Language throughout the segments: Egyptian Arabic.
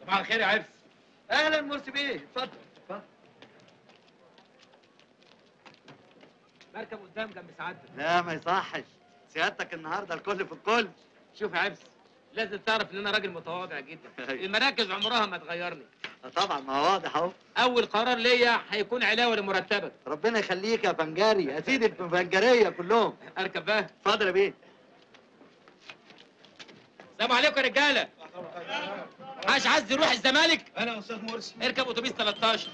صباح الخير يا عفس اهلا مرسي بيه اتفضل اتفضل مركب قدام جنب سعادتك لا ما يصحش سيادتك النهارده الكل في الكل شوف يا عفس لازم تعرف ان انا راجل متواضع جدا المراكز عمرها ما تغيرني طبعا ما هو واضح اهو اول قرار ليا هيكون علاوه لمرتبك ربنا يخليك يا فنجاري يا سيدي الفنجاريه كلهم اركب بقى اتفضل يا بيه السلام عليكم يا رجاله عاش عايز يروح الزمالك انا استاذ مرسي اركب اتوبيس 13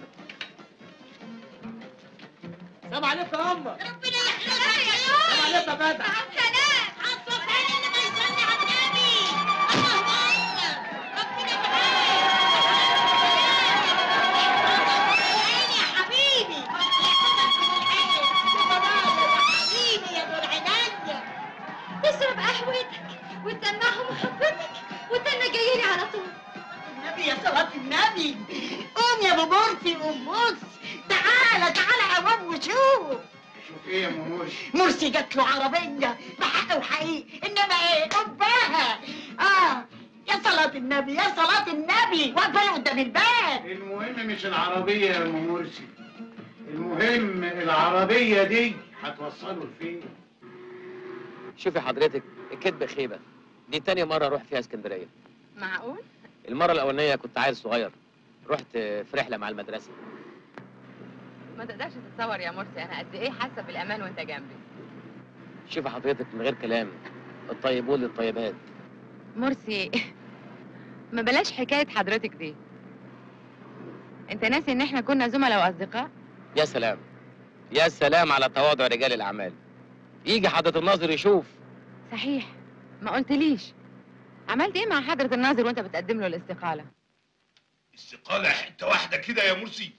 السلام عليكم يا امه ربنا يحفظك يا يوم السلام عليكم يا فتح مع السلامة عالصبحين اللي ما يصلي على النبي اللهم اكبر ربنا معاك يا حبيبي يحفظك من العين يا حبيبي يا ابو العناية تشرب قهوتك وتسمعهم محبتك وتنى جايلي على طول النبي يا صلاة النبي قوم يا ابو مرسي قوم بص تعالى تعالى يا باب وشوف شوف ايه يا ام مرسي مرسي جات له عربية بحق وحقيقي انما ايه قباها اه يا صلاة النبي يا صلاة النبي واقفة قدام الباب المهم مش العربيه يا ام مرسي المهم العربيه دي هتوصله لفين شوفي حضرتك الكذب خيبه دي تاني مره اروح فيها اسكندريه معقول؟ المره الاولانيه كنت عيل صغير رحت في رحله مع المدرسه ما تقدرش تتصور يا مرسي انا قد ايه حاسه بالامان وانت جنبي شوفي حضرتك من غير كلام الطيبون للطيبات مرسي ما بلاش حكايه حضرتك دي انت ناسي ان احنا كنا زملاء واصدقاء يا سلام يا سلام على تواضع رجال الاعمال يجي حضره الناظر يشوف صحيح ما قلتليش عملت ايه مع حضره الناظر وانت بتقدم له الاستقاله استقالة حتة واحدة كده يا مرسي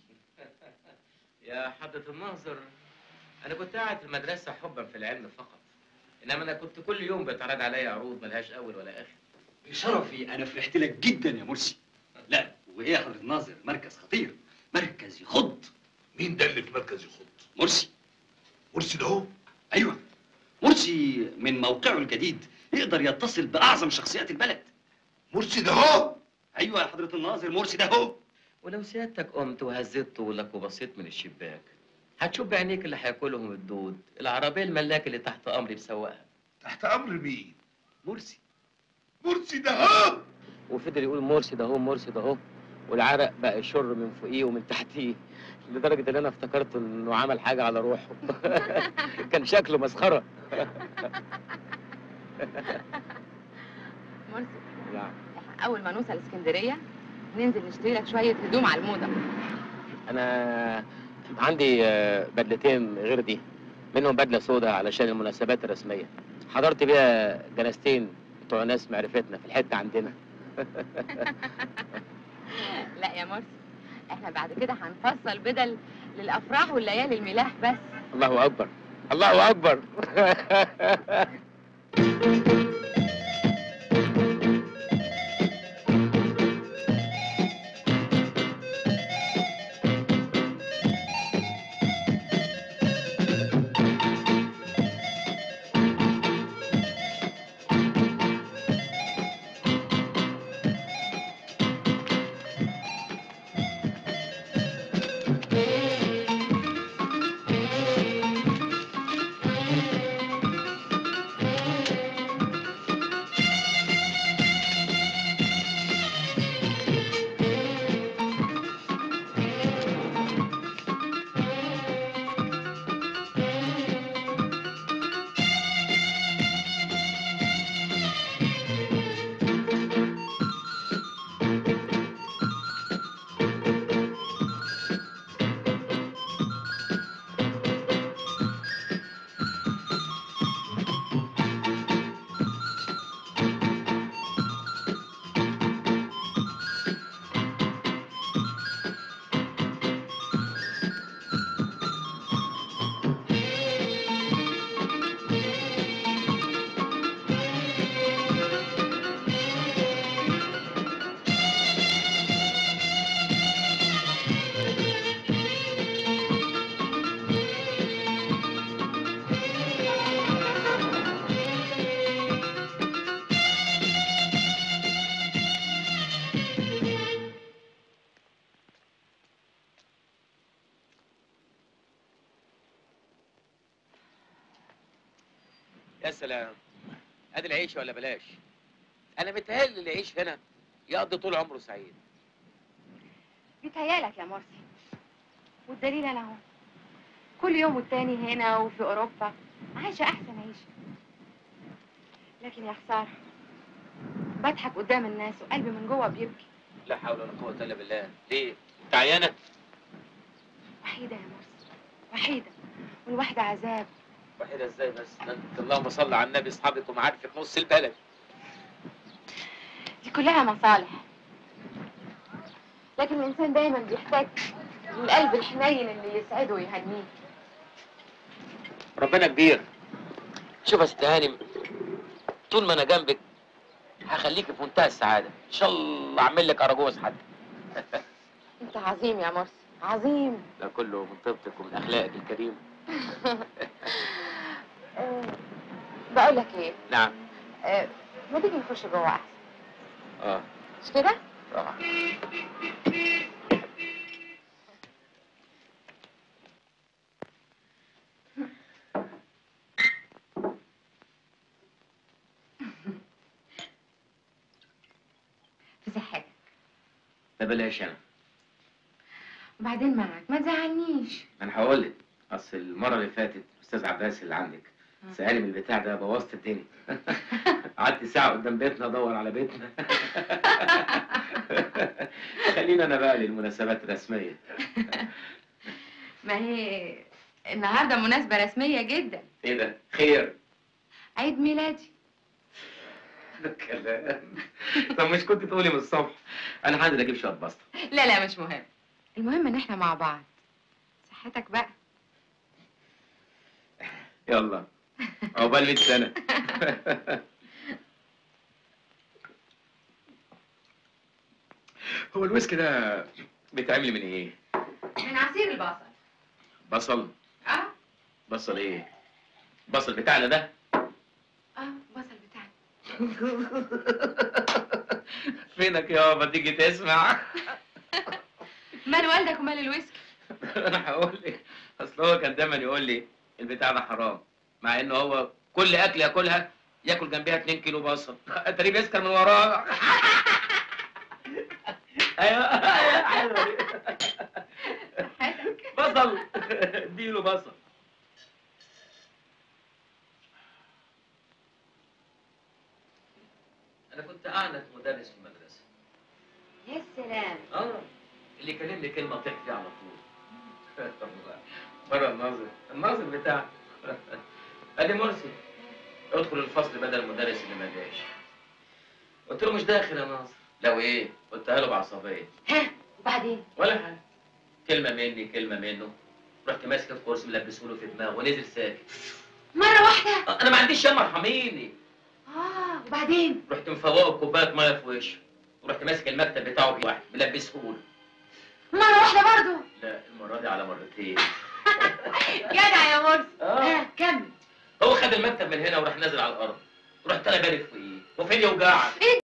يا حضره الناظر انا كنت قاعد في المدرسه حبا في العلم فقط انما انا كنت كل يوم بيتعرض عليا عروض ملهاش اول ولا اخر بشرفي انا فرحت لك جدا يا مرسي لا وايه يا حضرة الناظر مركز خطير مركز يخض مين ده اللي في مركز يخط مرسي مرسي ده هو ايوه مرسي من موقعه الجديد يقدر يتصل باعظم شخصيات البلد مرسي ده هو ايوه يا حضرة الناظر مرسي ده هو ولو سيادتك قمت وهزيت طولك وبصيت من الشباك هتشوف بعينيك اللي هياكلهم الدود العربيه الملاك اللي تحت امري بسواقها تحت امر مين مرسي مرسي ده هو وفضل يقول مرسي ده هو مرسي ده هو والعرق بقى يشر من فوقيه ومن تحتيه لدرجه ان انا افتكرت انه عمل حاجه على روحه كان شكله مسخره مرسي نعم اول ما نوصل اسكندريه ننزل نشتري لك شويه هدوم على الموضه انا عندي آه، بدلتين غير دي منهم بدله سوداء علشان المناسبات الرسميه حضرت بيها جنازتين بتوع ناس معرفتنا في الحته عندنا لا يا مرسي احنا بعد كده هنفصل بدل للافراح والليالي الملاح بس الله اكبر الله اكبر يا سلام ادي العيش ولا بلاش انا متهيألي اللي يعيش هنا يقضي طول عمره سعيد بيتهيألك يا مرسي والدليل انا اهو كل يوم والتاني هنا وفي اوروبا عايشه احسن عيشه لكن يا خساره بضحك قدام الناس وقلبي من جوه بيبكي لا حول ولا قوه الا بالله ليه انت عيانه وحيده يا مرسي وحيده والواحده عذاب وحيده ازاي بس ده انت اللهم صل على النبي اصحابك ومعارفك نص البلد دي كلها مصالح لكن الانسان دايما بيحتاج للقلب الحنين اللي يسعده ويهنيه ربنا كبير شوف يا ست هانم طول ما انا جنبك هخليك في منتهى السعاده ان شاء الله اعمل لك اراجوز حتى انت عظيم يا مرسي عظيم ده كله من طيبتك ومن اخلاقك الكريمه أه بقول لك ايه نعم أه ما تيجي نخش جوه احسن اه مش كده طبعا في صحتك ده بلاش انا وبعدين معك ما تزعلنيش انا هقول لك اصل المره اللي فاتت استاذ عباس اللي عندك آه. سألني من البتاع ده بوظت الدنيا قعدت ساعه قدام بيتنا ادور على بيتنا خلينا انا بقى للمناسبات الرسميه ما هي النهارده مناسبة رسمية جدا ايه ده خير عيد ميلادي كلام طب مش كنت تقولي من الصبح انا هنزل اجيب شويه بسطه لا لا مش مهم المهم ان احنا مع بعض صحتك بقى يلا عقبال 100 سنه هو الويسكي ده بيتعمل من ايه من عصير البصل بصل اه بصل ايه بصل بتاعنا ده اه بصل بتاعنا فينك يابا تيجي تسمع مال والدك ومال الويسكي انا هقول لك اصل هو كان دايما يقول لي البتاع ده حرام مع انه هو كل اكل ياكلها ياكل جنبها 2 كيلو بصل اتاريه بيسكر من وراه ايوه ايوه حلوه دي. بصل اديله بصل انا كنت اعنت مدرس في المدرسه يا سلام اه اللي يكلمني كلمه طيح فيها على طول مرة الناظر الناظر بتاعك قال لي مرسي ادخل الفصل بدل المدرس اللي ما جاش قلت له مش داخل يا ناصر لو ايه قلتها له بعصبيه ها وبعدين ولا حاجه كلمه مني كلمه منه رحت ماسك الكرسي ملبسه له في دماغه ونزل ساكت مرة واحدة آه، انا ما عنديش ياما ارحميني اه وبعدين رحت مفوقه كوبايه ميه في وشه ورحت ماسك المكتب بتاعه بواحد ملبسه له مرة واحدة برضو لا المره دي على مرتين جدع يا مرسي آه. ها كمل هو خد المكتب من هنا وراح نازل على الارض رحت انا بارك فوقيه وفين يوجعك ايه